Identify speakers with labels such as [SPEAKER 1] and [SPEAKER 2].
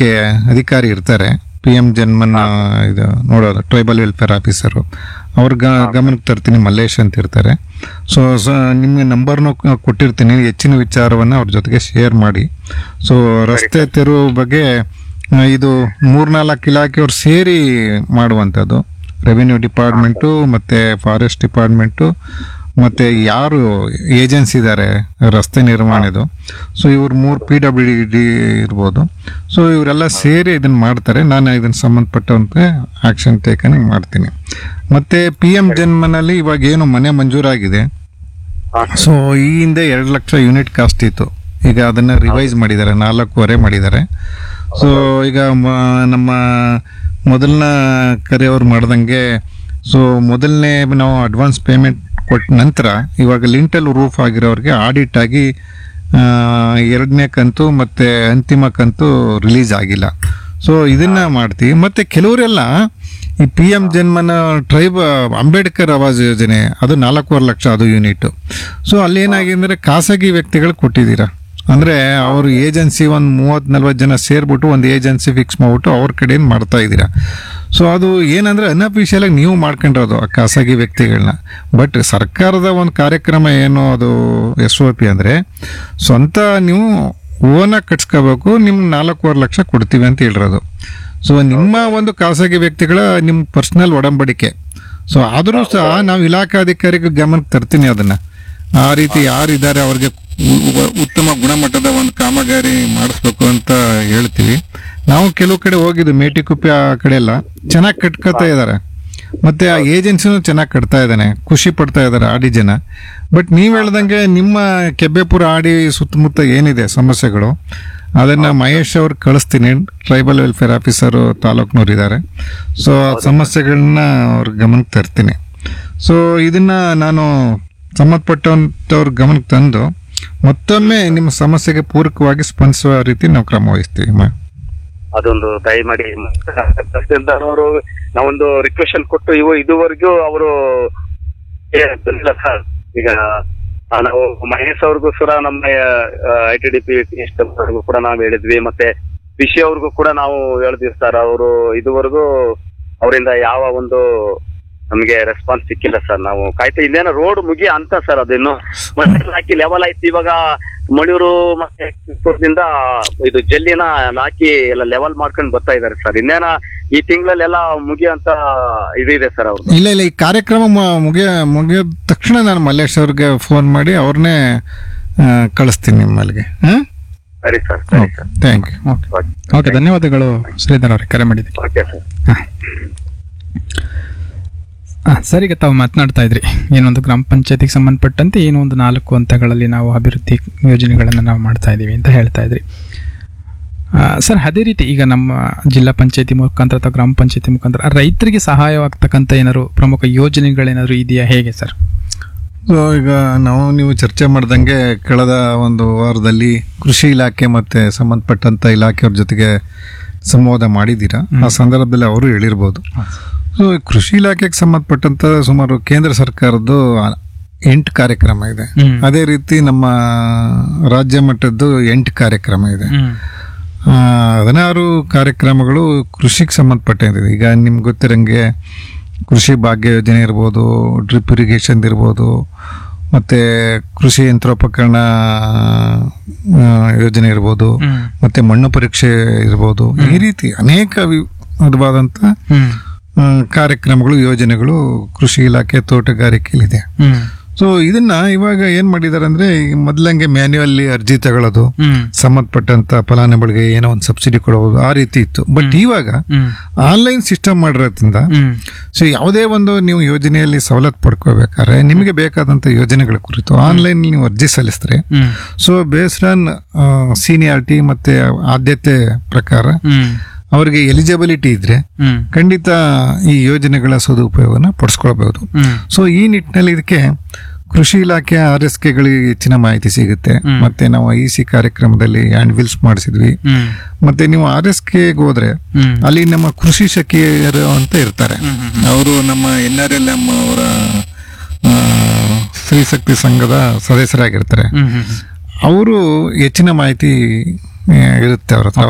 [SPEAKER 1] ಅದಕ್ಕೆ ಅಧಿಕಾರಿ ಇರ್ತಾರೆ ಪಿ ಎಂ ಜನ್ಮನ್ ಇದು ನೋಡೋದು ಟ್ರೈಬಲ್ ವೆಲ್ಫೇರ್ ಆಫೀಸರು ಅವ್ರ ಗ- ಗಮನಕ್ಕೆ ತರ್ತೀನಿ ಮಲ್ಲೇಶ್ ಅಂತ ಇರ್ತಾರೆ ಸೊ ನಿಮಗೆ ನಂಬರ್ನು ಕೊಟ್ಟಿರ್ತೀನಿ ಹೆಚ್ಚಿನ ವಿಚಾರವನ್ನು ಅವ್ರ ಜೊತೆಗೆ ಶೇರ್ ಮಾಡಿ ಸೊ ರಸ್ತೆ ತೆರವು ಬಗ್ಗೆ ಆ, ಇದು ಮೂರ್ನಾಲ್ಕು ಇಲಾಖೆಯವ್ರು ಸೇರಿ ಮಾಡುವಂಥದ್ದು ರೆವಿನ್ಯೂ ಡಿಪಾರ್ಟ್ಮೆಂಟು ಮತ್ತು ಫಾರೆಸ್ಟ್ ಡಿಪಾರ್ಟ್ಮೆಂಟು ಮತ್ತು ಯಾರು ಏಜೆನ್ಸಿ ಇದ್ದಾರೆ ರಸ್ತೆ ನಿರ್ಮಾಣದ್ದು ಸೊ ಇವ್ರು ಮೂರು ಪಿ ಡಬ್ಲ್ಯೂ ಡಿ ಇರ್ಬೋದು ಸೊ ಇವರೆಲ್ಲ ಸೇರಿ ಇದನ್ನು ಮಾಡ್ತಾರೆ ನಾನು ಇದನ್ನು ಸಂಬಂಧಪಟ್ಟಂತೆ ಆ್ಯಕ್ಷನ್ ಟೇಕನ್ ಮಾಡ್ತೀನಿ ಮತ್ತು ಪಿ ಎಮ್ ಜನ್ಮನಲ್ಲಿ ಇವಾಗ ಏನು ಮನೆ ಮಂಜೂರಾಗಿದೆ
[SPEAKER 2] ಹಾ
[SPEAKER 1] ಸೊ ಈ ಹಿಂದೆ ಎರಡು ಲಕ್ಷ ಯೂನಿಟ್ ಕಾಸ್ಟ್ ಇತ್ತು ಈಗ ಅದನ್ನ ರಿವೈಸ್ ಮಾಡಿದ್ದಾರೆ ನಾಲ್ಕೂವರೆ ಮಾಡಿದ್ದಾರೆ ಸೊ ಈಗ ಮ- ನಮ್ಮ ಮೊದಲನ ಕರೆಯವ್ರು ಮಾಡ್ದಂಗೆ ಸೊ ಮೊದಲನೇ ನಾವು ಅಡ್ವಾನ್ಸ್ ಪೇಮೆಂಟ್ ಕೊಟ್ಟ ನಂತರ ಇವಾಗ ಲಿಂಟಲ್ ರೂಫ್ ಆಗಿರೋರಿಗೆ ಆಡಿಟ್ ಆಗಿ ಆ, ಎರಡನೇ ಕಂತು ಮತ್ತೆ ಅಂತಿಮ ಕಂತು ರಿಲೀಸ್ ಆಗಿಲ್ಲ ಸೊ ಇದನ್ನ ಮಾಡ್ತೀವಿ ಮತ್ತೆ ಕೆಲವರೆಲ್ಲ ಈ P M Janman tribe Ambedkar Awas ಯೋಜನೆ ಅದು ನಾಲ್ಕೂವರೆ ಲಕ್ಷ ಅದು ಯೂನಿಟ್ ಸೊ ಅಲ್ಲಿ ಏನಾಗಿದೆ ಅಂದ್ರೆ ಖಾಸಗಿ ವ್ಯಕ್ತಿಗಳು ಕೊಟ್ಟಿದ್ದೀರಾ ಅಂದ್ರೆ ಅವ್ರ ಏಜೆನ್ಸಿ ಒಂದು ಮೂವತ್ ನಲ್ವತ್ತು ಜನ ಸೇರ್ಬಿಟ್ಟು ಒಂದು ಏಜೆನ್ಸಿ ಫಿಕ್ಸ್ ಮಾಡ್ಬಿಟ್ಟು ಅವ್ರ ಕಡೆಯಿಂದ ಮಾಡ್ತಾ ಇದ್ದೀರಾ ಸೊ ಅದು ಏನಂದ್ರೆ ಅನ್ಅಫಿಷಿಯಲ್ ಆಗಿ ನೀವು ಮಾಡ್ಕೊಂಡಿರೋದು ಆ ಖಾಸಗಿ ವ್ಯಕ್ತಿಗಳನ್ನ ಬಟ್ ಸರ್ಕಾರದ ಒಂದು ಕಾರ್ಯಕ್ರಮ ಏನು ಅದು ಎಸ್ ಒ ಪಿ ಅಂದ್ರೆ ಸ್ವಂತ ನೀವು ಓನಾಗಿ ಕಟ್ಸ್ಕೋಬೇಕು ನಿಮ್ಗೆ ನಾಲ್ಕೂವರೆ ಲಕ್ಷ ಕೊಡ್ತೀವಿ ಅಂತ ಹೇಳಿರೋದು ಸೊ ನಿಮ್ಮ ಒಂದು ಖಾಸಗಿ ವ್ಯಕ್ತಿಗಳ ನಿಮ್ಮ ಪರ್ಸನಲ್ ಒಡಂಬಡಿಕೆ ಸೊ ಆದರೂ ಸಹ ನಾವು ಇಲಾಖಾಧಿಕಾರಿಗೆ ಗಮನಕ್ಕೆ ತರ್ತೀನಿ ಅದನ್ನ ಆ ರೀತಿ ಯಾರಿದ್ದಾರೆ ಅವ್ರಿಗೆ ಉ- ಉ- ಉತ್ತಮ ಗುಣಮಟ್ಟದ ಒಂದು ಕಾಮಗಾರಿ ಮಾಡಿಸ್ಬೇಕು ಅಂತ ಹೇಳ್ತೀವಿ ನಾವು ಕೆಲವು ಕಡೆ ಹೋಗಿದ್ದು ಮೇಟಿಕುಪ್ಪೆ ಆ ಕಡೆ ಎಲ್ಲ ಚೆನ್ನಾಗಿ ಕಟ್ಕೊತಾ ಇದ್ದಾರೆ ಮತ್ತೆ ಆ ಏಜೆನ್ಸಿನೂ ಚೆನ್ನಾಗಿ ಕಟ್ತಾ ಇದ್ದಾನೆ ಖುಷಿ ಪಡ್ತಾ ಇದ್ದಾರೆ ಆಡಿ ಜನ ಬಟ್ ನೀವ್ ಹೇಳ್ದಂಗೆ ನಿಮ್ಮ ಕೆಬ್ಬೆಪುರ ಆಡಿ ಸುತ್ತಮುತ್ತ ಏನಿದೆ ಸಮಸ್ಯೆಗಳು ಅದನ್ನ ಮಹೇಶ್ ಅವ್ರು ಕಳಿಸ್ತೀನಿ ಟ್ರೈಬಲ್ ವೆಲ್ಫೇರ್ ಆಫೀಸರು ತಾಲೂಕ್ನವ್ರು ಇದ್ದಾರೆ ಸೊ ಆ ಸಮಸ್ಯೆಗಳನ್ನ ಅವ್ರ ಗಮನಕ್ಕೆ ತರ್ತೀನಿ ಸೊ ಇದನ್ನ ನಾನು ಸಂಬಂಧಪಟ್ಟಂತವ್ರ ಗಮನಕ್ಕೆ ತಂದು ಮತ್ತೊಮ್ಮೆ ನಿಮ್ಮ ಸಮಸ್ಯೆಗೆ ಪೂರಕವಾಗಿ ಸ್ಪಂದಿಸುವ ರೀತಿ ನಾವು ಕ್ರಮ ವಹಿಸ್ತೀವಿ ಮ-
[SPEAKER 2] ಅದೊಂದು ದಯಮಾಡಿ ತಹಸೀಲ್ದಾರ್ ನಾವೊಂದು ರಿಕ್ವೆಷನ್ ಕೊಟ್ಟು ಇವು ಇದುವರೆಗೂ ಅವರು ಬಂದಿಲ್ಲ ಸರ್ ಈಗ ಆ, ನಾವು ಮಹೇಶ್ ಅವ್ರಿಗೂ ಕೂಡ ನಮ್ಮ ಐ ಟಿ ಡಿ ಪಿ ಅವ್ರಿಗೂ ಕೂಡ ನಾವು ಹೇಳಿದ್ವಿ ಮತ್ತೆ ರಿಷಿ ಅವ್ರಿಗೂ ಕೂಡ ನಾವು ಹೇಳಿದ್ವಿ ಸರ್ ಅವರು ಇದುವರೆಗೂ ಅವರಿಂದ ಯಾವ ಒಂದು ನಮಗೆ ರೆಸ್ಪಾನ್ಸ್ ಸಿಕ್ಕಿಲ್ಲ ಸರ್ ನಾವು ಕಾಯ್ತಾ ಇನ್ನೇನೋ ರೋಡ್ ಮುಗಿ ಅಂತ ಸರ್ ಅದಿನ್ನು ಮತ್ತೆ ಹಾಕಿ ಲೆವೆಲ್ ಆಯ್ತು ಇವಾಗ ಮಣಿಯೂರು ಮತ್ತೆ ಕಿತ್ತೂರ್ದಿಂದ ಇದು ಜಲ್ಲಿನ ಹಾಕಿ ಎಲ್ಲ ಲೆವೆಲ್ ಮಾಡ್ಕೊಂಡು ಬರ್ತಾ ಇದಾರೆ ಸರ್ ಇನ್ನೇನ ಈ ತಿಂಗಳಲ್ಲೆಲ್ಲ ಮುಗಿ ಅಂತ ಇದು ಇದೆ ಸರ್ ಅವ್ರದ್ದು
[SPEAKER 1] ಇಲ್ಲ ಇಲ್ಲ ಈ ಕಾರ್ಯಕ್ರಮ ಮ- ಮುಗಿಯ ಮುಗಿದ ತಕ್ಷಣ ನಾನು ಮಲ್ಲೇಶ್ ಅವ್ರಿಗೆ ಫೋನ್ ಮಾಡಿ ಅವ್ರನ್ನೇ ಆ, ಕಳಿಸ್ತೀನಿ ನಿಮ್ಮಲ್ಲಿಗೆ ಹಾಂ
[SPEAKER 2] ಸರಿ ಸರ್ ಸರಿ sir
[SPEAKER 1] thank you
[SPEAKER 3] okay okay ಧನ್ಯವಾದಗಳು ಶ್ರೀಧರ್ ಅವರೇ ಕರೆ ಮಾಡಿದ್ದೀವಿ
[SPEAKER 2] ಓಕೆ ಸರ್
[SPEAKER 3] ಹಾಂ ಸರ್ ಈಗ ತಾವು ಮಾತನಾಡ್ತಾ ಇದ್ರಿ ಏನೊಂದು ಗ್ರಾಮ ಪಂಚಾಯತಿಗೆ ಸಂಬಂಧಪಟ್ಟಂತೆ ಏನೋ ಒಂದು ನಾಲ್ಕು ಹಂತಗಳಲ್ಲಿ ನಾವು ಅಭಿವೃದ್ಧಿ ಯೋಜನೆಗಳನ್ನು ನಾವು ಮಾಡ್ತಾ ಇದ್ದೀವಿ ಅಂತ ಹೇಳ್ತಾ ಇದ್ರಿ ಆ, ಸರ್ ಅದೇ ರೀತಿ ಈಗ ನಮ್ಮ ಜಿಲ್ಲಾ ಪಂಚಾಯತಿ ಮುಖಾಂತರ ಅಥವಾ ಗ್ರಾಮ ಪಂಚಾಯತಿ ಮುಖಾಂತರ ರೈತರಿಗೆ ಸಹಾಯವಾಗ್ತಕ್ಕಂಥ ಏನಾದ್ರು ಪ್ರಮುಖ ಯೋಜನೆಗಳೇನಾದ್ರು ಇದೆಯಾ ಹೇಗೆ ಸರ್
[SPEAKER 1] ಸೊ ಈಗ ನಾವು ನೀವು ಚರ್ಚೆ ಮಾಡ್ದಂಗೆ ಕಳೆದ ಒಂದು ವಾರದಲ್ಲಿ ಕೃಷಿ ಇಲಾಖೆ ಮತ್ತೆ ಸಂಬಂಧಪಟ್ಟಂತ ಇಲಾಖೆಯವ್ರ ಜೊತೆಗೆ ಸಂವಾದ ಮಾಡಿದ್ದೀರಾ ಆ ಸಂದರ್ಭದಲ್ಲಿ ಅವರು ಹೇಳಿರ್ಬೋದು ಸೊ ಕೃಷಿ ಇಲಾಖೆಗೆ ಸಂಬಂಧಪಟ್ಟಂತ ಸುಮಾರು ಕೇಂದ್ರ ಸರ್ಕಾರದ್ದು ಆ- ಎಂಟು ಕಾರ್ಯಕ್ರಮ ಇದೆ
[SPEAKER 3] ಹ್ಮ್.
[SPEAKER 1] ಅದೇ ರೀತಿ ನಮ್ಮ ರಾಜ್ಯ ಮಟ್ಟದ್ದು ಎಂಟು ಕಾರ್ಯಕ್ರಮ ಇದೆ ಆ, ಹದಿನಾರು ಕಾರ್ಯಕ್ರಮಗಳು ಕೃಷಿಗೆ ಸಂಬಂಧಪಟ್ಟಿದೆ ಈಗ ನಿಮ್ಗೆ ಗೊತ್ತಿರಂಗೆ ಕೃಷಿ ಭಾಗ್ಯ ಯೋಜನೆ ಇರ್ಬೋದು ಡ್ರಿಪ್ ಇರಿಗೇಷನ್ ಇರ್ಬೋದು ಮತ್ತೆ ಕೃಷಿ ಯಂತ್ರೋಪಕರಣ ಆ, ಯೋಜನೆ ಇರ್ಬೋದು
[SPEAKER 3] ಹ್ಮ್.
[SPEAKER 1] ಮತ್ತೆ ಮಣ್ಣು ಪರೀಕ್ಷೆ ಇರ್ಬೋದು ಈ ರೀತಿ ಅನೇಕ ವಿಧವಾದಂಥ
[SPEAKER 3] ಹ್ಮ್
[SPEAKER 1] ಆ, ಕಾರ್ಯಕ್ರಮಗಳು ಯೋಜನೆಗಳು ಕೃಷಿ ಇಲಾಖೆ ತೋಟಗಾರಿಕೆಯಲ್ಲಿದೆ
[SPEAKER 3] ಹ್ಮ್
[SPEAKER 1] ಸೊ ಇದನ್ನ ಇವಾಗ ಏನ್ ಮಾಡಿದಾರೆ ಅಂದ್ರೆ ಈ ಮೊದ್ಲಂಗೆ ಮ್ಯಾನ್ಯುವಲ್ಲಿ ಅರ್ಜಿ ತಗೊಳ್ಳೋದು
[SPEAKER 3] ಹ್ಮ್
[SPEAKER 1] ಸಂಬಂಧಪಟ್ಟಂತ ಫಲಾನುಭವಿಗಳಿಗೆ ಏನೋ ಒಂದು ಸಬ್ಸಿಡಿ ಕೊಡಬಹುದು ಆ ರೀತಿ ಇತ್ತು ಬಟ್ ಇವಾಗ
[SPEAKER 3] ಹ್ಮ್
[SPEAKER 1] ಆನ್ಲೈನ್ ಸಿಸ್ಟಮ್ ಮಾಡಿರೋದ್ರಿಂದ
[SPEAKER 3] ಹ್ಮ್
[SPEAKER 1] ಸೊ ಯಾವುದೇ ಒಂದು ನೀವು ಯೋಜನೆಯಲ್ಲಿ ಸವಲತ್ತು ಪಡ್ಕೋಬೇಕಾದ್ರೆ ನಿಮಗೆ ಬೇಕಾದಂತ ಯೋಜನೆಗಳ ಕುರಿತು ಆನ್ಲೈನ್ ನೀವು ಅರ್ಜಿ ಸಲ್ಲಿಸಿದ್ರೆ
[SPEAKER 3] hmm
[SPEAKER 1] so based on seniority ಮತ್ತೆ ಆದ್ಯತೆ ಪ್ರಕಾರ
[SPEAKER 3] ಹ್ಮ್
[SPEAKER 1] ಅವರಿಗೆ ಎಲಿಜಿಬಿಲಿಟಿ ಇದ್ರೆ
[SPEAKER 3] ಹ್ಮ್
[SPEAKER 1] ಖಂಡಿತ ಈ ಯೋಜನೆಗಳ ಸದುಪಯೋಗನ ಪಡಿಸ್ಕೊಳ್ಬಹುದು
[SPEAKER 3] ಹ್ಮ್
[SPEAKER 1] ಸೊ ಈ ನಿಟ್ಟಿನಲ್ಲಿ ಇದಕ್ಕೆ ಕೃಷಿ ಇಲಾಖೆ ಆರ್ ಎಸ್ ಕೆಗಳಿಗೆ ಹೆಚ್ಚಿನ ಮಾಹಿತಿ ಸಿಗುತ್ತೆ
[SPEAKER 3] ಹ್ಮ್.
[SPEAKER 1] ಮತ್ತೆ ನಾವು ಐ ಸಿ ಕಾರ್ಯಕ್ರಮದಲ್ಲಿ ಹ್ಯಾಂಡ್ ವಿಲ್ಸ್ ಮಾಡಿಸಿದ್ವಿ
[SPEAKER 3] ಹ್ಮ್
[SPEAKER 1] ಮತ್ತೆ ನೀವು ಆರ್ ಎಸ್ ಕೆಗೆ ಹೋದ್ರೆ
[SPEAKER 3] ಹ್ಮ್
[SPEAKER 1] ಅಲ್ಲಿ ನಮ್ಮ ಕೃಷಿ ಸಖಿಯರು ಅಂತ ಇರ್ತಾರೆ ಅವರು ನಮ್ಮ ಎನ್ ಆರ್ ಎಲ್ ಎಂ ಅವರ ಆ, ಸ್ತ್ರೀ ಶಕ್ತಿ ಸಂಘದ ಸದಸ್ಯರಾಗಿರ್ತಾರೆ
[SPEAKER 3] ಹ್ಮ್ ಹ್ಮ್
[SPEAKER 1] ಅವರು ಹೆಚ್ಚಿನ ಮಾಹಿತಿ ಆ, ಇರುತ್ತೆ ಅವ್ರ ಹತ್ರ